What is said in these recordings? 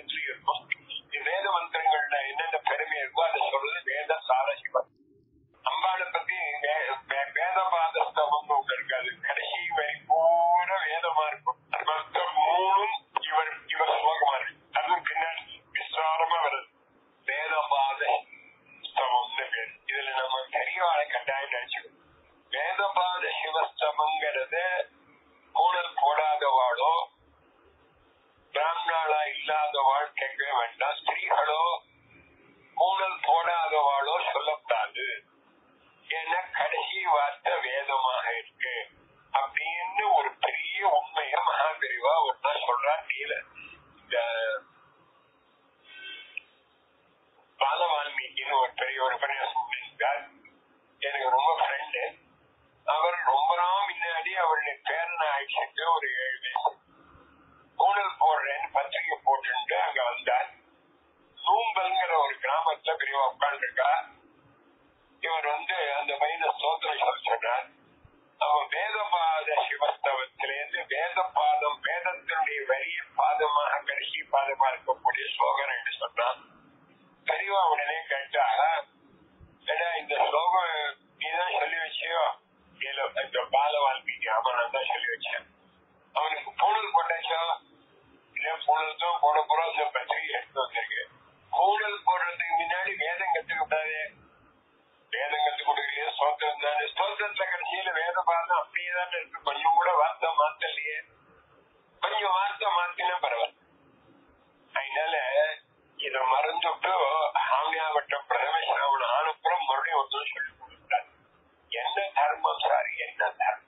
வேதத்திலயும் இருக்கும் இது வேத மந்திரங்கள்ல என்னென்ன பெருமை இருக்கோ அதை சொல்றது வேத சாரசிவம் அம்பாளை பத்தி வே- வே- வேதபாத ஸ்தவம்னு ஒண்ணு இருக்காது கடைசி வரை பூரா வேதமா இருக்கும் மற்ற மூணும் இவர் இவர் ஸ்லோகமா இருக்கு அதுவும் பின்னாடி விஸ்தாரமா வருது வேதபாத ஸ்தவம்னு பேர் இதுல நம்ம பெரியவாளை கட்டாயம் நினைச்சுக்கணும் வேதபாத சிவஸ்தவங்கிறது கூடல் போடாதவாளோ பிராமணாளா இல்லாதவாள் கேட்கவே வேண்டாம் ஸ்திரீகளோ கூடல் போடாதவாளோ சொல்லக்கூடாது ஏன்னா கடைசி வார்த்தை வேதமாக இருக்கு அப்படின்னு ஒரு பெரிய உண்மைய மகாபிரிவா ஒன்னா சொல்றா நீல இந்த பால வால்மீகின்னு ஒரு பெரிய ஒரு உபன்யாசம் பண்ணியிருக்கார் எனக்கு ரொம்ப ஃப்ரெண்டு அவர் ரொம்ப நாள் முன்னாடி அவருடைய பேரனை ஆயிடுச்சுட்டு ஒரு ஏழு வயசு கூடல் போடுறேன்னு பத்திரிகை போட்டுட்டு அங்க வந்தார் நூம்பல்ங்கிற ஒரு கிராமத்துல பெரியவா உட்காந்துருக்கா இவர் வந்து அந்த பையனை ஸ்தோத்திரம் சொல்ல சொன்னார் அவன் வேதபாத சிவஸ்தவத்திலேருந்து வேதபாதம் வேதத்தினுடைய வரிய பாதமாக கடைசி பாதமா இருக்கக்கூடிய ஸ்லோகம் என்று சொன்னான் பெரியவா உடனே கேட்டா ஏடா இந்த ஸ்லோகம் நீதான் சொல்லி வச்சியோ இல்ல இந்த பால வால்மீகி ஆமா நான் தான் சொல்லி வச்சேன் அவனுக்கு பூணல் போட்டாச்சா இல்ல பூணல் தான் போட போறோம் பத்திரிகை எடுத்து வந்திருக்கு பூணல் போடுறதுக்கு முன்னாடி வேதம் கத்துக்கிட்டாரு வேதம் கத்து கொடுக்கலையே ஸ்தோத்திரம் தானே ஸ்தோத்திரத்துல கடைசியில வேத பாதம் அப்படியே தானே இருக்கு கொஞ்சம் கூட வார்த்தை மாத்தலையே கொஞ்சம் வார்த்தை மாத்தினா பரவாயில்ல அதனால இத மறந்துட்டு ஆமியாவட்டம் பிரதமேஸ்வரவன் ஆனப்புறம் மறுபடியும் ஒருத்தர் சொல்லி கொடுத்தார் என்ன தர்மம் சார் என்ன தர்மம்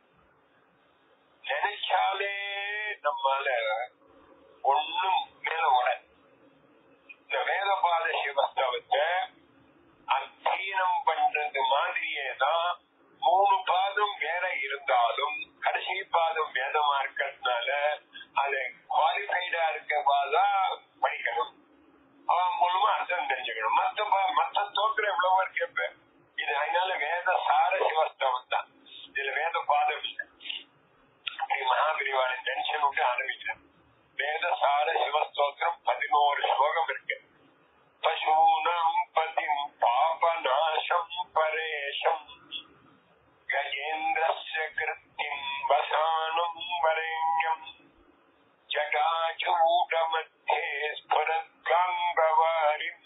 நினைச்சாலே நம்மால ஒண்ணும் மேல உட இந்த வேதபாத சிவஸ்தவத்தை அத்தீனம் பண்றது மாதிரியே தான் மூணு பாதம் வேற இருந்தாலும் கடைசி பாதம் வேதமா இருக்கிறதுனால அது குவாலிஃபைடா இருக்கவாதா படிக்கணும் அவன் மூலமா அர்த்தம் தெரிஞ்சுக்கணும் மத்த பா- மத்த தோற்றம் எவ்வளவோ இருக்கு இது அதனால வேத சார சிவஸ்தவம் தான் இதுல வேத பாதம் இல்லை மகாபிரிவாளன் டென்ஷன் விட்டு ஆரம்பிக்கிறேன் வேத சார சிவஸ்தோத்திரம் பதினோரு ஸ்லோகம் இருக்கு பசூனாம் பதிம் பாபநாசம் பரேஷம் கஜேந்திரஸ்ய கிருத்திம் வசானம் வரேண்யம் ஜடாச்சூடமத்தியே ஸ்புரத்காம்பவாரிம்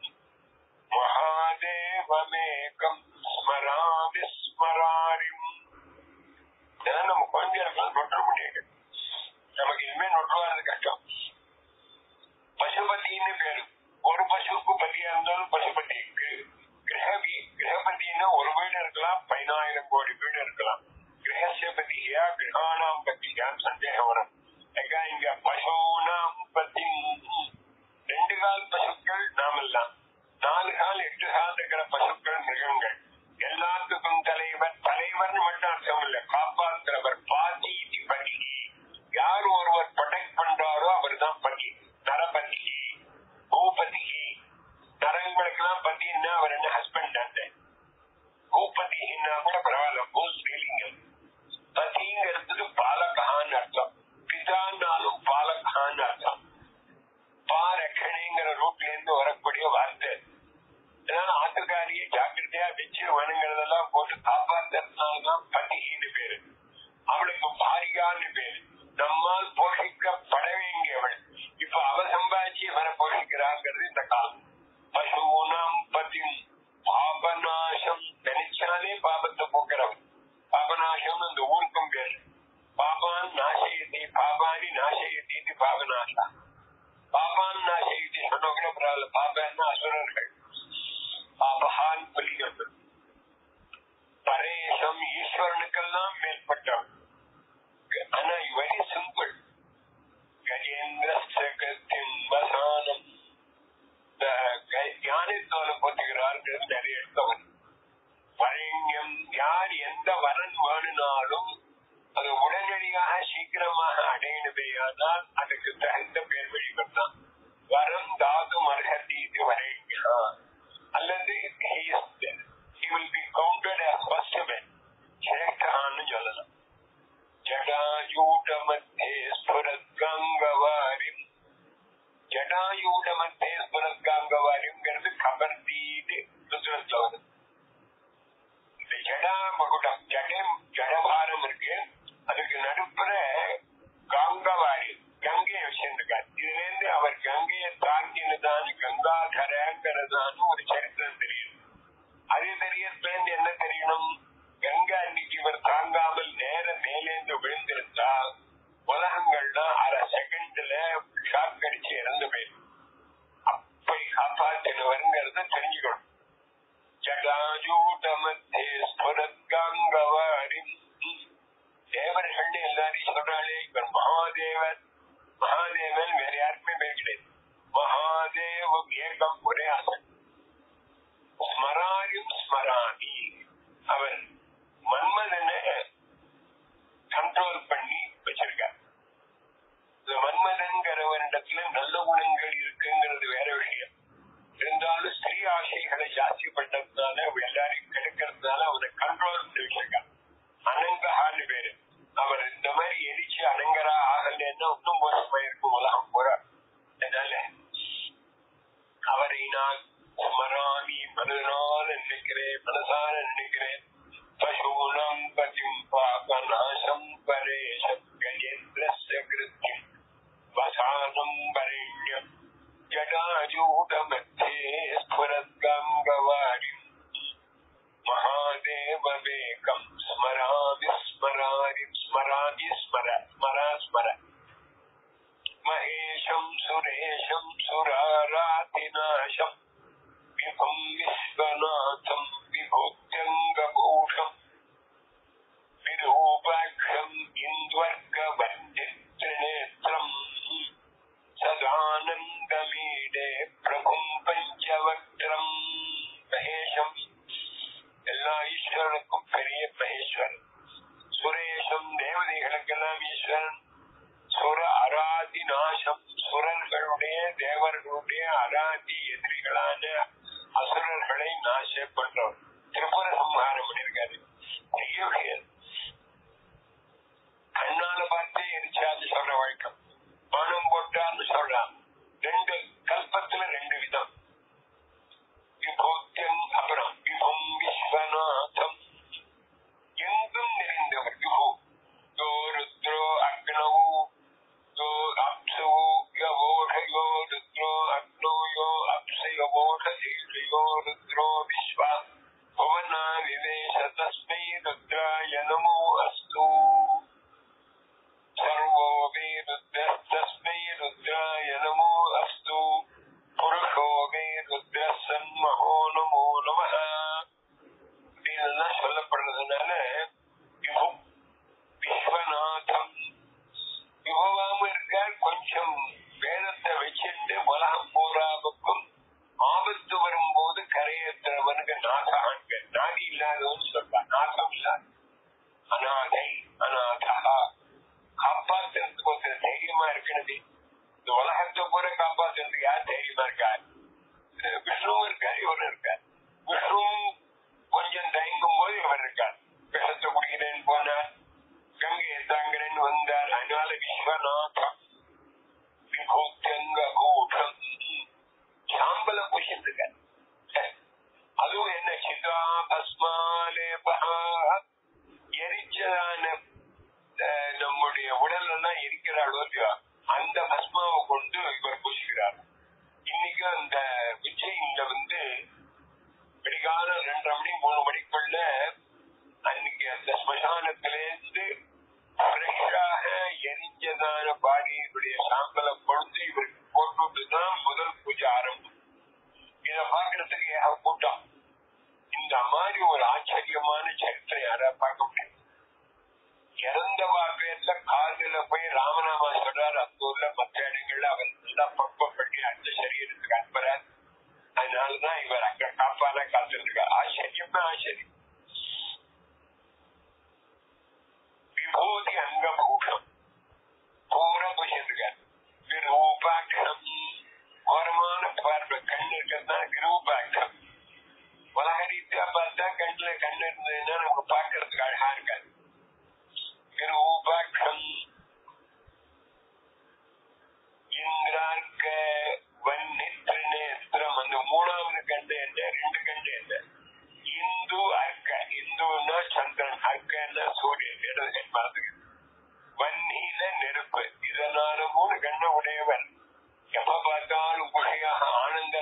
மகாதேவமேகம் ஸ்மராமி ஸ்மராரிம் இதெல்லாம் நம்ம குழந்தைகளுக்கு நொட்ட முடியாது நமக்கு இனிமே நொட்டுவாது கஷ்டம் பசுபதினு பேரு ஒரு பசுவுக்கு பதியா இருந்தாலும் பசுபதி கிர- கிரகவி கிரகபதினா ஒரு வீடு இருக்கலாம் பதினாயிரம் கோடி வீடு இருக்கலாம் கிரகசபதியா கிரகானாம் பத்தியான்னு சந்தேகம் வரும் ஏக்கா இங்க பசுனாம் பத்தி ரெண்டு கால் பசுக்கள் நாமெல்லாம் நாலு கால் எட்டு கால் இருக்கிற பசுக்கள் மிருகங்கள் எல்லாத்துக்கும் தலைவர் தலைவர்னு மட்டும் அர்த்தம் இல்ல காப்பாற்றுறவர் பாதி இது பதி யார் ஒருவர் ப்ரொடெக்ட் பண்றாரோ அவர் தான் பதி நரபதி பூபதி நரங்களுக்கெல்லாம் பத்தின்னா அவர் என்ன ஹஸ்பண்ட் அந்த பூபதினா கூட பரவாயில்ல பூ ஸ்ரீலிங்கம் பதிங்கிறதுக்கு பாலகான்னு அர்த்தம் பிதான்னாலும் பாலகான்னு அர்த்தம் பாரக்கணைங்கிற ரூட்ல இருந்து வரக்கூடிய வார்த்தை அதனால ஆட்டுக்காரியை ஜாக்கிரதையா வச்சு வேணுங்கிறதெல்லாம் போட்டு காப்பாத்துறதுனாலதான் பதிகின்னு பேரு அவளுக்கு பாரிகான்னு பேரு நம்மால் போஷிக்கப்பட வேண்டியவள் இப்ப அவ சம்பாதிச்சு இவரை போஷிக்கிறாங்கிறது இந்த காலம் பசுனாம் பதிம் பாபநாசம் நினைச்சாலே பாபத்தை போக்குறவன் பாபநாசம் இந்த ஊருக்கும் பேரு பாபான் நாசயதி பாபானி நாசயதி இது பாபநாசா பாபான் நாசயதி சொன்ன கூட பரவாயில்ல பாபான்னா அசுரர்கள் பாபஹான் புலிகள் பரேசம் ஈஸ்வரனுக்கெல்லாம் மேற்பட்டவன் ஆனா வெரி சிம்பிள் கஜேந்திர சகத்தின் வசானம் ஜடாயூட மத்திய ஸ்புரத்காங்கவாரிங்கிறது கபர்தீடு ருத்ரத்துல வருது இந்த ஜடா மகுடம் ஜடம் ஜடபாரம் இருக்கு அதுக்கு நடுப்புற கங்கவாரி கங்கையை வச்சிருக்கார் இதுல இருந்து அவர் கங்கையை தாங்கினதான்னு கங்காதரங்கிறதான்னு ஒரு சரித்திரம் தெரியும் அது தெரியறதுல என்ன தெரியணும் கங்கா அன்னைக்கு இவர் தாங்காமல் நேர மேலேந்து விழுந்திருந்தா உலகங்கள்லாம் அரை செகண்ட்ல ஷாக் அடிச்சு இறந்து போயிடும் அப்படி காப்பாற்றினவருங்கிறத தெரிஞ்சுக்கணும் ஜடாஜூடமத்தே ஸ்புரத்காங்கவாரி தேவர்கள் எல்லாரையும் சொல்றாளே இவர் மகாதேவன் மகாதேவன் வேற யாருக்குமே பேர் கிடையாது மகாதேவ ஏகம் ஒரே ஆசன் ஸ்மராயும் ஸ்மராமி அவன் மன்மதனை கண்ட்ரோல் பண்ணி வச்சிருக்கார் இந்த மன்மதன்கிறவனிடத்துல நல்ல குணங்கள் இருக்குங்கிறது வேற விஷயம் இருந்தாலும் ஸ்திரீ ஆசைகளை ஜாஸ்தி பண்ணதுனால எல்லாரையும் கெடுக்கிறதுனால அவனை கண்ட்ரோல் பண்ணி வச்சிருக்கான் அனங்கஹான்னு பேரு அவர் இந்த மாதிரி எரிச்சு அனங்கரா ஆகலன்னா இன்னும் மோசமா இருக்கும் உலகம் போற அதனால அவரை நான் ஸ்மராமி மனதனால நினைக்கிறேன் மனசால நினைக்கிறேன் பசூனம் பதிம் பாபநாசம் பரேஷம் கஜேந்திரஸ்ய கிருத்தியம் வசானம் வரண்யம் ஜடாஜூடமத்தே ஸ்புரத்கங்கவாரிம் மகாதேவவேகம் ஸ்மராமி ஸ்மராரி ஸ்மராமி ஸ்மர ஸ்மரா ஸ்மர மகேஷம் சுரேஷம் சுராராதிநாசம் விபம் விஸ்வநாதம் விபூத்தியங்கபூஷம் விரூபாட்சம் இந்த்வர்கவந்தித்ரிநேத்திரம் சதானந்தமீடே பிரபும் பஞ்சவக்திரம் மகேஷம் எல்லா ஈஸ்வரனுக்கும் பெரிய மகேஸ்வரன் சுரேஷம் தேவதைகளுக்கெல்லாம் ஈஸ்வரன் சுர அராதி நாசம் சுரர்களுடைய தேவர்களுடைய அராதி எதிரிகளான அசுரர்களை நாசம் பண்றவர் திரிபுர சம்ஹாரம் பண்ணிருக்காரு பெரிய விஷயம் கண்ணால பார்த்தே எரிச்சாது சொல்ற வழக்கம் பணம் போட்டான்னு சொல்றான் ரெண்டு கல்பத்துல ரெண்டு விதம் விபூத்தியம் அப்புறம் விபும் விஸ்வநாதம் எங்கும் நிறைந்தவர் விபு யோ ருத்ரோ அக்னௌ யோ அப்சு யவோஷயோ ருத்ரோ அக்னோ யோ அப்சயோஷயோ ருத்ரோ விஸ்வ புவனா விவேஷ தஸ்மை ருத்ராய நமோ அஸ்து सर्वो मे रुद्रस्तस्मै रुद्राय नमो अस्तु पुरुषो मे रुद्रसन्महो नमो நமः இதெல்லாம் சொல்லப்படுறதுனால விபு விஸ்வநாதம் விபவாம இருக்கார் கொஞ்சம் வேதத்தை வச்சுட்டு உலகம் பூராவுக்கும் ஆபத்து வரும்போது கரையேற்றவனுக்கு நாகான்க நாதி இல்லாதவன்னு சொல்றான் நாகம் இல்லாத அநாதை அநாதா காப்பாத்துறதுக்கு ஒருத்தர் தைரியமா இருக்கணுது இந்த உலகத்தை பூரா காப்பாத்துறதுக்கு யார் தைரியமா இருக்கா விஷ்ணுவும் இருக்கார் இவர் இருக்கார் விஷ்ணுவும் கொஞ்சம் தயங்கும் போது இவர் இருக்கார் விஷத்தை குடிக்கிறேன்னு போனார் கங்கையை தாங்கிறேன்னு வந்தார் அதனால விஸ்வநாதம் விபூத்தியங்க கூட்டம் சாம்பல பூசிட்டு இருக்கார் அதுவும் என்ன சிதா பஸ்மாலேபா எரிச்சதான அஹ், நம்முடைய உடல் எல்லாம் இருக்கிறாளோ இல்லையோ அந்த பஸ்மாவை கொண்டு இவர் பூசிக்கிறார் இன்னைக்கு அந்த விஜயில வந்து விடிகாலம் ரெண்டரை மணி மூணு மணிக்குள்ள அன்னைக்கு அந்த ஸ்மசானத்திலேருந்து ஃப்ரெஷ்ஷாக எரிஞ்சதான பாடியினுடைய சாம்பலை கொண்டு இவருக்கு போட்டுட்டுதான் முதல் பூஜை ஆரம்பம் இத பாக்குறதுக்கு ஏக கூட்டம் இந்த மாதிரி ஒரு ஆச்சரியமான சரித்திரம் யாரா பார்க்க முடியும் இறந்தவா பேர்ல காதுல போய் ராமநாமா சொல்றாரு அந்த ஊர்ல மற்ற இடங்கள்ல அவர் நல்லா பக்குவப்பட்டு அந்த சரீரத்துக்கு அனுப்புறார் அதனாலதான் இவர் அங்க காப்பான காத்திருக்கார் ஆச்சரியம்னா ஆச்சரியம் விபூதி அங்கபூஷம் பூரா பூசிருக்கார் விரூபாட்சம் கோரமான பார்வை கண் இருக்கிறதா விரூபாட்சம் உலக ரீதியா பார்த்தா கண்ணுல கண் இருந்ததுன்னா நமக்கு பாக்குறதுக்கு அழகா இருக்காது விரூபாட்சம் இந்திரார்க்க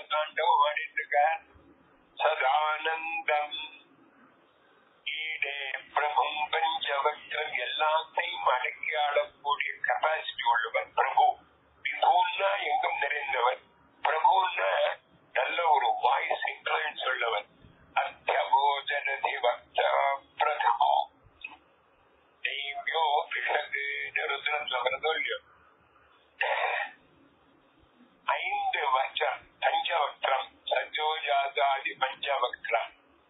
தாண்டவம் ஆடிட்டு இருக்கார் சதானந்தம் ஈடே பிரபும் பஞ்சவக்ரம் எல்லாத்தையும் அடக்கி ஆளக்கூடிய கெப்பாசிட்டி உள்ளவர் பிரபு விபுன்னா எங்கும் நிறைந்தவர் பிரபுன்னா நல்ல ஒரு வாய்ஸ் இன்ஃபுளுன்ஸ் உள்ளவர் அத்தியபோஜனதி பக்த பிரதமோ தெய்வியோ பிஷகு நிருத்தம் சொல்றதோ இல்லையோ ஐந்து வச்சம் பஞ்சவக்ரம் சஜோஜாதாதி பஞ்சவக்ரம்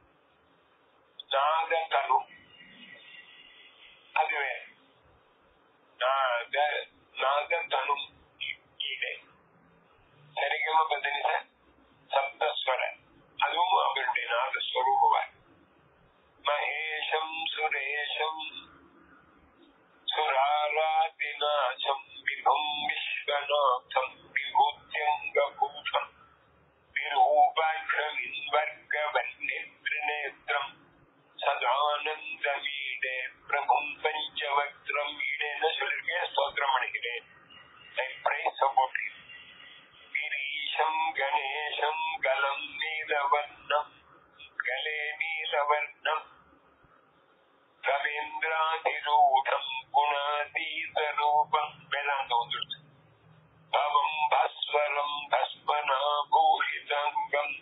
நாகதனு அதுவே நாக நாகதனு ஈடே சரிகம பதனிச சப்தஸ்வர அதுவும் அவருடைய நாதஸ்வரூபவாய் மகேஷம் சுரேஷம் சுராராதிநாசம் விபும் விஸ்வநாதம் விபூத்தியங்கபூஷம் விரூபாட்சமின்வர்கவன்னித்ரிநேத்திரம் சதானந்தமீடே பிரபும் பஞ்சவக்ரம் ஈடேன்னு சொல்லிருக்கேன் ஸ்தோத்திரம் பண்ணுகிறேன் ஐ பிரைஸ் சப்போர்ட் கிரீஷம் கணேசம் கலம் நீலவர்ணம் கலே நீலவர்ணம் ரவீந்திராதிரூடம் குணாதீதரூபம் வேதாந்தம் வந்துடுச்சு பவம் பஸ்வரம் பஸ்மனாபூஷிதங்கம்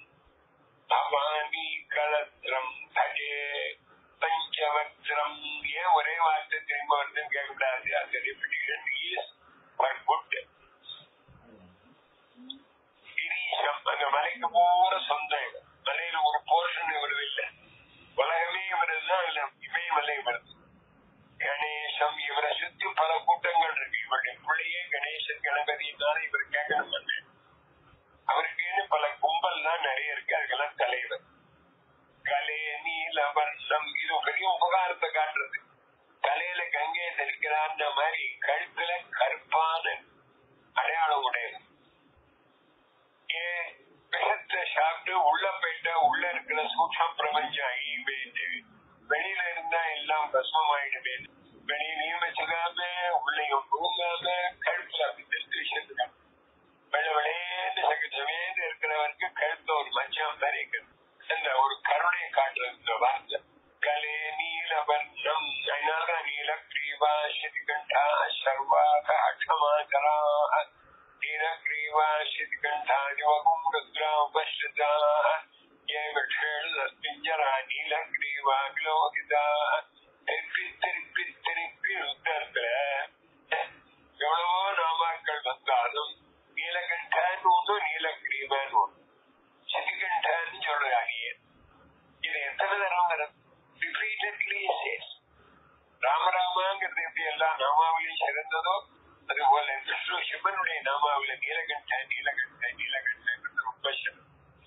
பவானி கலத்திரம் பஜே பஞ்சவக்ரம் ஏன் ஒரே வார்த்தை திரும்ப வருதுன்னு கேட்கக்கூடாது அந்த ரிப்பிட்டேஷன் இஸ் பட் குட் கிரீஷம் அந்த மலைக்கு பூரா சொந்தம் இவர். மலையில ஒரு போர்ஷன் இவரது இல்ல உலகமே இவரது தான் இல்ல இமயமலை இவரது கணேசம் இவரை சுத்தி பல கூட்டங்கள் இருக்கு இவருடைய பிள்ளையே கணேசன் கணபதினால இவர் கேட்கணும் பண்ண அவருக்குன்னு பல கும்பல் தான் நிறைய இருக்கு அதுக்கெல்லாம் தலைவர் கலே நீலவர்ணம் இது பெரிய உபகாரத்தை காட்டுறது தலையில கங்கையை தெளிக்கிறான்ற மாதிரி கழுத்துல கருப்பான அடையாளம் உடையது ஏன் விஷத்தை சாப்பிட்டு உள்ள போயிட்டா உள்ள இருக்கிற சூட்சம் பிரபஞ்சம் அழிய போயிட்டு வெளியில இருந்தா எல்லாம் பஸ்மம் ஆயிடுமே வெளியிலையும் வச்சுக்காம உள்ளையும் போகாம கழுத்துல அப்படி தெரிஞ்சு வச்சிருக்காங்க வெள்ள விளையேன்னு சகஜமேன்னு இருக்கிறவருக்கு கழுத்துல ஒரு மஞ்சம் தரிக்கிறது அந்த ஒரு கருணையை காட்டுறது இந்த வார்த்தை கலே நீலவர்ணம் அதனாலதான் நீல கிரீவா ஸ்ரீகண்டா சர்வாக அட்டமாகரா நீல கிரீவா ஸ்ரீகண்டா யுவகும் ருத்ரா உபஸ்ருதா பிஞ்சரா நீல கிரீவா விலோகிதா திருப்பி திருப்பி திருப்பி ருத்ரத்துல எவ்வளவோ நாமாக்கள் வந்தாலும் நீலகண்டான்னு ஒண்ணு நீலகிரீவன் ஒண்ணு சிதிகண்டான்னு சொல்றாங்க இது எத்தனை தரம் வரும் ரிப்பீட்டட்லி சேஸ் ராமராமாங்கிறது எப்படி எல்லா நாமாவிலையும் சிறந்ததோ அதுபோல விஷ்ணு சிவனுடைய நாமாவில நீலகண்ட நீலகண்ட நீலகண்டங்கிறது ரொம்ப சிறந்தது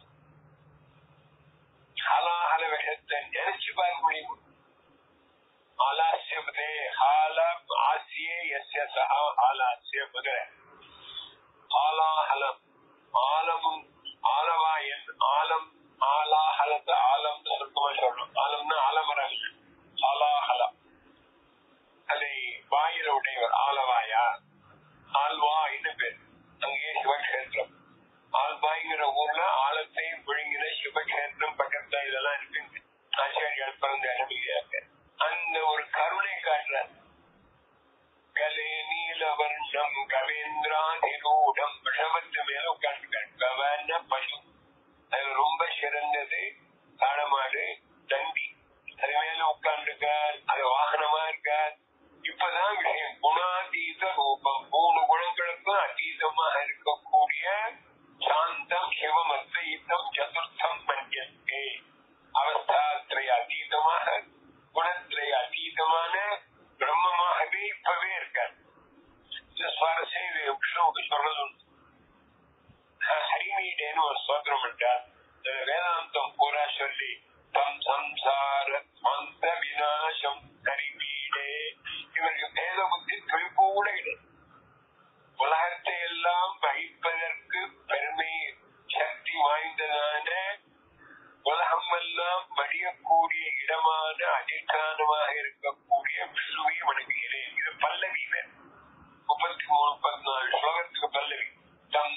ஹலாஹல விஷத்தை நினைச்சு பார்க்க முடியும் ஆலாசியபதே ஹால ஆசியே எஸ்ய சஹா ஆலாசிய முதல ஆலாஹலம் ஆலமும் ஆலவாயன் ஆலம் ஆலாஹலத்தை ஆலம் சுருக்கமா சொல்லணும் ஆலம்னா ஆலமரம் இல்லை. ஆலாஹலம் அதை வாயில உடையவர் ஆலவாயா ஆல்வா இன்னும் பேர் அங்கே சிவக்ஷேத்திரம் ஆல்வாய்ங்கிற ஊர்ல ஆலத்தையும் விழுங்கின சிவக்ஷேத்திரம் பக்கத்துல இதெல்லாம் இருக்கு ஆச்சாரியால் பிறந்த அனுமதியாக அந்த ஒரு கருணை காட்டுறார் கலே நீலவர்ணம் கவேந்திராதிரூடம் விஷமத்து மேல உட்கார்ந்து கவன பசு அதுல ரொம்ப சிறந்தது காணமாடு தண்டி அது மேல உட்கார்ந்துருக்கார் அது வாகனமா இருக்கார் இப்பதான் விஷயம் குணாதீத ரூபம் மூணு குணங்களுக்கும் அதீதமாக இருக்கக்கூடிய சாந்தம் சிவம் அத்வைத்தம் சதுர்த்தம் மன்யத்தே அவஸ்தாத்திரை அதீதமாக குணத்திரை அதீதமான பிரம்மமாகவே இப்பவே இருக்கார் இந்த சுவாரஸ்யம் இது விஷ்ணுவுக்கு சொல்றது உண்டு. ஹரிமீடேன்னு ஒரு ஸ்தோத்திரம் பண்ணார் இதுல வேதாந்தம் பூரா சொல்லி தம் சம்சார மந்த விநாசம் ஹரிமீடே இவருக்கு வேத புத்தி துளிப்பு கூட கிடையாது உலகத்தை எல்லாம் வகிப்பதற்கு பெருமை சக்தி வாய்ந்ததான உலகம் எல்லாம் மடியக்கூடிய இடமான அதிஷ்டானமாக இருக்கக்கூடிய விஷ்ணுவை வணங்குகிறேன் இது பல்லவி வேறு முப்பத்தி மூணு முப்பத்தி நாலு ஸ்லோகத்துக்கு பல்லவி தம் சம்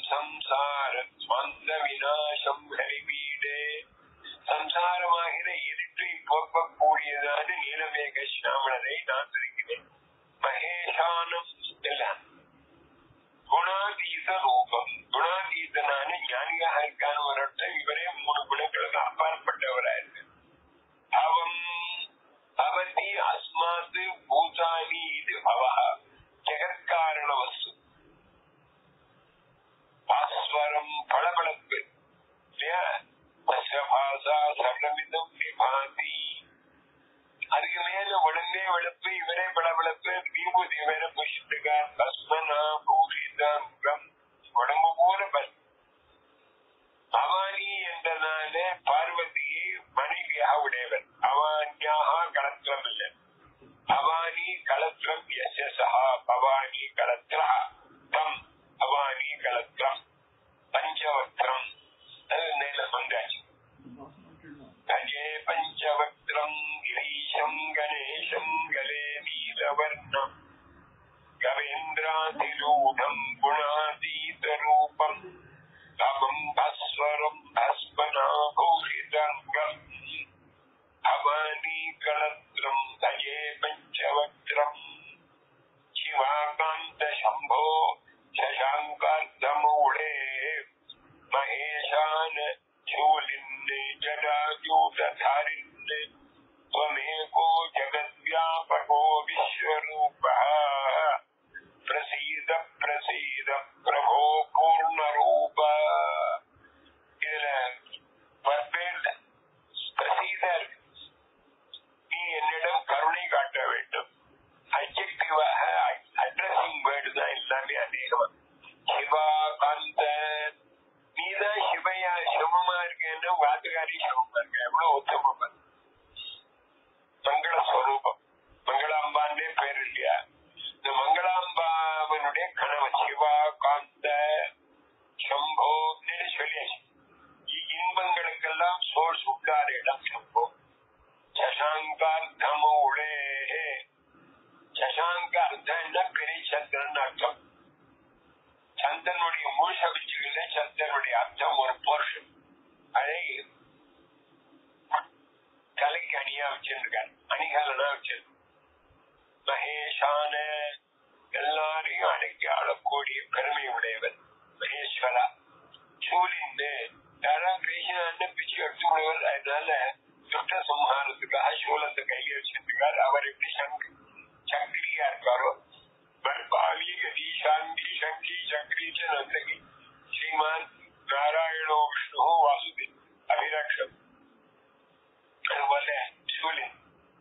சம்சார ஸ்வந்த விநாசம் ஹரிவீடே சம்சாரமாகிற இருட்டை போக்கக்கூடியதான நீலமேக சியாமலரை நான் இருக்கிறேன் மகேஷானம் எல்லாம் குணாதீத ரூபம் குணாதீதனான ஞானியாக இருக்கான்னு ஒரு அர்த்தம் இவரே மூணு குணங்களுக்கு அப்பாற்பட்டவரா இருக்கு அவம் அவதி அஸ்மாத் பூதானி இது பவஹ ஜெகத்காரண வஸ்து பாஸ்வரம் பளபளப்பு இல்லையா தஸ்ய பாசா சர்வமிதம் விபாதி அதுக்கு மேல உடனே வெளுப்பு இவரே பளபளப்பு விபூதி இவரே புஷ்டிகா பஸ்மனா பூஷிதம் உடம்பு போல பஸ் அவானி என்றனால பார்வதியை மனைவியாக உடையவர் அவானியாக களத்திரம் இல்லை அவானி களத்திரம் எஸ்எஸ்ஹா பவானி களத்ரா தம் அவானி களத்திரம் பஞ்சவக்திரம் அது நேர வந்தாச்சு கஜே பஞ்சவக்திரம் கிரீஷம் கணேசம் கலே நீலவர்ணம் கவேந்திராதிரூடம் குணாதீத ரூபம் தமம் பஸ்வரம் பஸ்மனாபூஷிதங்கம் அவானீகளத்ரம் தயே பஞ்சவக்திரம் சிவாகாந்த சம்போ சசாங்கார்த்தமூடே மகேஷான சூலின்னு ஜடாயூததாரின்னு त्वमेको जगद्व्यापको विश्वरूपः प्रसीद प्रसीद प्रभो पूर्णरूप இதுல பர்பேல் பிரசீத இருக்கு நீ என்னிடம் கருணை காட்ட வேண்டும் அட்ஜெக்டிவாக அட்ரஸிங் வேர்டு தான் எல்லாமே அநேகமா சிவா காந்த நீதான் சிவையா சிவமா இருக்கேன்னு வாத்துக்காரி சிவமா இருக்க எவ்வளவு உத்தமமா மங்கள ஸ்வரூபம் மங்களாம்பான்னே பேர் இல்லையா இந்த மங்களாம்பாவனுடைய கணவன் சிவா காந்த சம்போன்னு சொல்லியாச்சு இ- இன்பங்களுக்கெல்லாம் சோர்ஸ் உள்ளாத இடம் சம்போ சசாங்கார்த்தமூளே சசாங்க அர்த்தம்னா பெரிய சந்திரன் அர்த்தம் சந்திரனுடைய முழு சபிச்சுக்கல சந்திரனுடைய அர்த்தம் ஒரு போர்ஷன் அதை தலைக்கு அணியா வச்சிருக்கார் அணிகாலனா வச்சிருக்கார் மகேஷான எல்லாரையும் அடக்கி ஆளக்கூடிய பெருமை உடையவர் மகேஸ்வரா சூழிந்து யாராவது கிருஷ்ணான்னு பிச்சு எடுத்துக்கொள்வர் அதனால துஷ்ட சம்ஹாரத்துக்காக சூலத்தை கையில் வச்சிருக்கார் அவர் எப்படி சங்கு சங்கிலியா இருக்காரோ பர்பாலி கதி சாந்தி சங்கி சங்கரி நந்தகி ஸ்ரீமான் நாராயணோ விஷ்ணு வாசுதேவ் அபிரக்ஷம் அதுபோல சூரியன்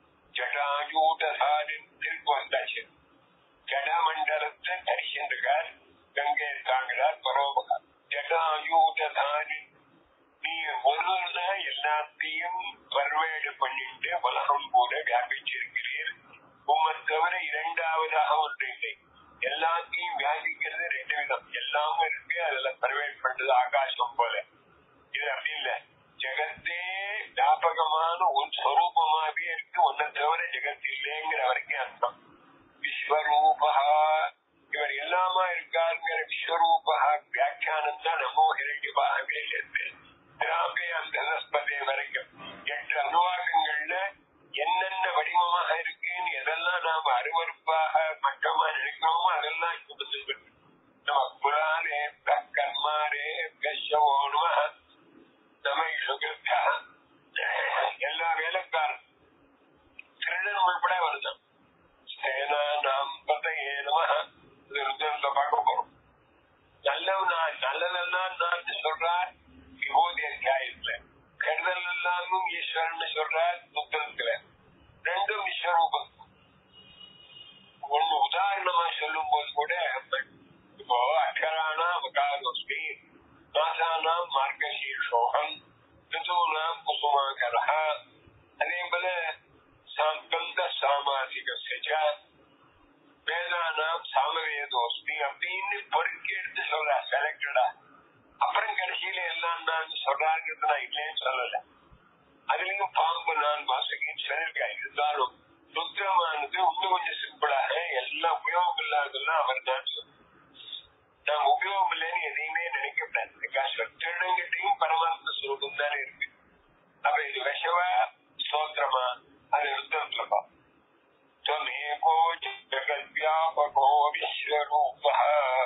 ஜடாயூதசாரின் திருப்பி வந்தாச்சு ஜடமண்டலத்தை தரிசின்றார் கங்கை தாங்கிறார் பரோபகார் ஜடாயூதசாரி நீ ஒருவர் தான் எல்லாத்தையும் பர்வேடு பண்ணிட்டு உலகம் கூட வியாபிச்சிருக்கிறீர் உம்மை தவிர இரண்டாவதாக ஒன்று இல்லை எல்லாத்தையும் வியாபிக்கிறது ரெண்டு விதம் எல்லாமும் இருக்கு அதுல பர்வேட் பண்றது ஆகாசம் போல இது அப்படி இல்ல ஜெகத்தே வியாபகமான ஒரு ஸ்வரூபமாவே இருக்கு ஒன்ன தவிர ஜெகத் இல்லைங்கிற வரைக்கும் அர்த்தம் விஸ்வரூபா இவர் எல்லாமா இருக்காருங்கிற விஸ்வரூபா வியாக்கியானம் தான் நம்ம இரண்டியமாகவே இருக்கு திராபே அந்த நஸ்பதே வரைக்கும் எட்டு அனுவாகங்கள்ல என்னென்ன வடிவமாக இருக்குன்னு எதெல்லாம் நாம அருவருப்பாக மட்டமா நினைக்கிறோமோ அதெல்லாம் இப்ப வந்து நம்ம புராணே கர்மாரே கஷவோனும நம்ம சுகிருத்தா எல்லா வேலைக்காரன் திருடன் உள்பட வருதான் சேனா நாம் பதையே நம ருத்ரத்தை பார்க்க போறோம் நல்லவனா நல்லதெல்லாம் நான் சொல்றார் விபூதி அத்தியாயத்துல கெடுதல் எல்லாமும் ஈஸ்வரன் சொல்றார் ருத்ரத்துல ரெண்டும் விஸ்வரூபம் ஒண்ணு உதாரணமா சொல்லும் போது கூட இப்போ அக்கரானாம் காரோஸ்மி மாசானாம் மார்கசீர்ஷோகம் ரிதூனாம் குசுமாகரஹ அதே போல சாங்கந்த சாமாசிக வேதானாம் சாமவேதோஸ்மி அப்படின்னு பொறுக்கி எடுத்து சொல்ற செலக்டடா அப்புறம் கடைசியில எல்லாம் நான் சொல்றாங்கிறது நான் இல்லைன்னு சொல்லல அதுலயும் பாம்பு நான் வாசுகின்னு சொல்லியிருக்கேன் இருந்தாலும் ருத்ரமானது இன்னும் கொஞ்சம் சிம்பிளாக எல்லாம் உபயோகம் இல்லாததெல்லாம் அவர் தான் சொல்றார் நாம் உபயோகம் இல்லைன்னு எதையுமே நினைக்க நினைக்கப்படாது திருடங்கிட்டையும் பரமாத்ம சுரூபம் தானே இருக்கு அப்ப இது விஷவா ஸ்தோத்திரமா அது ருத்ரத்துலப்பா त्वमेको जगद्व्यापको विश्वरूपः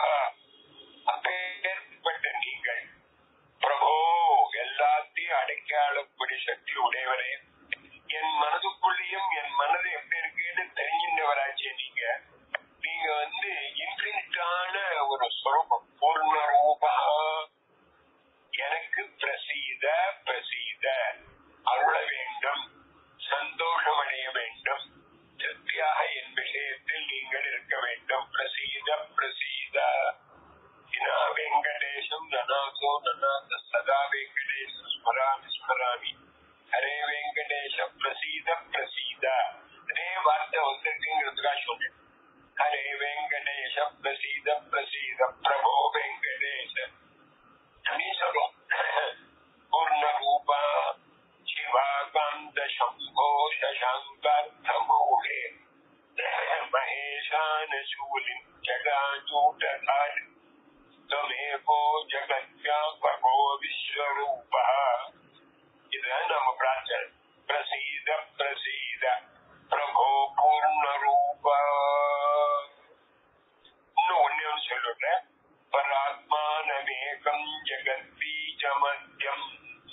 அப்பேற்பட்ட நீங்கள் பிரபோ எல்லாத்தையும் அடைக்காளப்படி சக்தி உடையவரே என் மனதுக்குள்ளேயும் என் மனது எப்படி இருக்குன்னு தெரிஞ்சின்றவராச்சே நீங்க நீங்க வந்து இன்ஃபினிட்டான ஒரு ஸ்வரூபம் பூர்ண ரூபா எனக்கு பிரசீத பிரசீத அருள வேண்டும் சந்தோஷம் அடைய வேண்டும் திருப்தியாக என் விஷயத்தில் நீங்கள் இருக்க வேண்டும் பிரசீத பிரசீத இனா வெங்கடேசம் நனாசோ நனாத சதா வெங்கடேசம் ஸ்மராமி ஸ்மராமி ஹரே வெங்கடேஷ பிரசீத பிரசீத அதே வார்த்தை வந்திருக்குங்கிறதுக்காக சொன்னேன் ஹரே வெங்கடேஷ பிரசீத பிரசீத பிரபோ வெங்கடேஷ அப்படின்னு சொல்றோம் பூர்ண ரூபா शिवाकान्त शम्भो शशाङ्कार्थमौहे महेशानशूलिम् जगाजूटधारि त्वमेको जगद्व्यापको विश्वरूपः இதுதான் நம்ம பிரார்த்தனை பிரசீத பிரசீத பிரபோ பூர்ண ரூபா இன்னும் ஒன்னே ஒன்று சொல்லிடுறேன் பராத்மானமேகம் ஜெகத்பீஜமத்யம்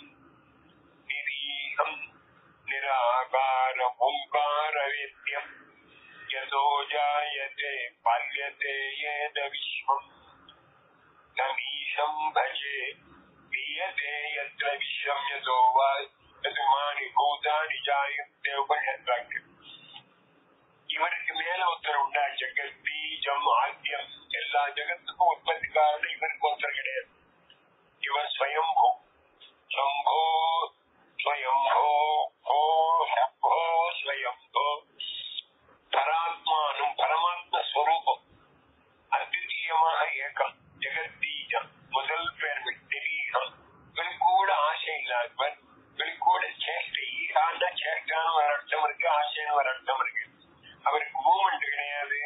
நிரீகம் நிராகார ஓங்கார வேத்யம் யதோ ஜாயதே பால்யதே ஏத விஸ்வம் நமீஷம் பஜே பீயதே யத்ர விஸ்வம் யதோ வா யதுமானி பூதானி ஜாயத்தே உபனிஷத்வாக்கியம் இவருக்கு மேல ஒருத்தர் உண்டா ஜெகத் பீஜம் ஆத்தியம் எல்லா ஜெகத்துக்கும் உற்பத்தி காரணம் இவருக்கு ஒருத்தர் கிடையாது இவர் ஸ்வயம்பூ शम्भो स्वयम्भो भो शम्भो स्वयम्भो பராத்மானும் பரமாத்ம ஸ்வரூபம் அத்விதீயமாக ஏக்கம் ஜெகத்தீஜம் முதல் பேர் தெரீகம் வெளிக்கூட ஆசை இல்லாதவர் வெளிக்கூட சேஷ்டை ஈகான சேஷ்டான்னு ஒரு அர்த்தம் இருக்கு ஆசைன்னு ஒரு அர்த்தம் இருக்கு அவருக்கு மூமெண்ட் கிடையாது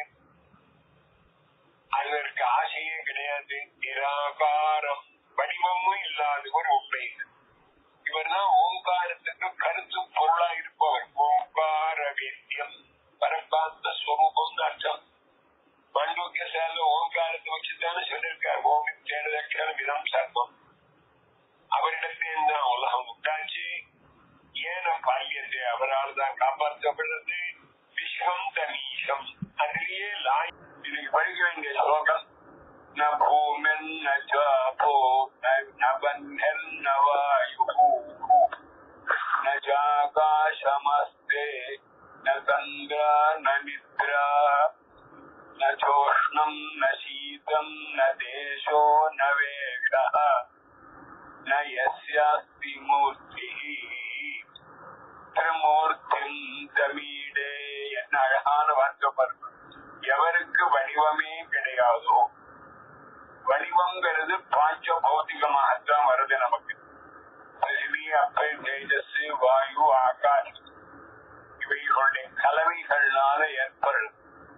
அவருக்கு ஆசையே கிடையாது நிராகாரம் வடிவமும் இல்லாத ஒரு உண்மை இவர் தான் ஓங்காரத்துக்கு கருத்து பொருளா இருப்பவர் ஓங்கார வேத்தியம் பரமாத்ம ஸ்வரூபம் அர்த்தம் மண்டூக்கிய சேல ஓங்காரத்தை வச்சுதானே சொல்லியிருக்கார் ஓம் தேடுதற்கான விதம் சர்வம் அவரிடத்தில் தான் உலகம் உண்டாச்சு ஏன பால்யத்தை அவரால் தான் காப்பாற்றப்படுறது விஸ்வம் தனீஷம் அதிலேயே லாய் இதுக்கு படிக்க வேண்டிய ஸ்லோகம் न भूमिर्न चापो न बन्धिर्न वायुः न चाकाशमस्ते न तन्द्रा न निद्रा न चोष्णम् न शीतम् न देशो न वेषः न यस्यास्ति मूर्तिः திருமூர்த்திம் தமிழே என்ன அழகான வார்த்தை பாருங்க எவருக்கு வடிவமே கிடையாதோ வடிவங்கிறது பாஞ்ச பௌத்திகமாகத்தான் வருது நமக்கு பிருத்திவி அப்பல் தேஜஸ் வாயு ஆகாஷ் இவைகளுடைய கலவைகள்னால ஏற்படுது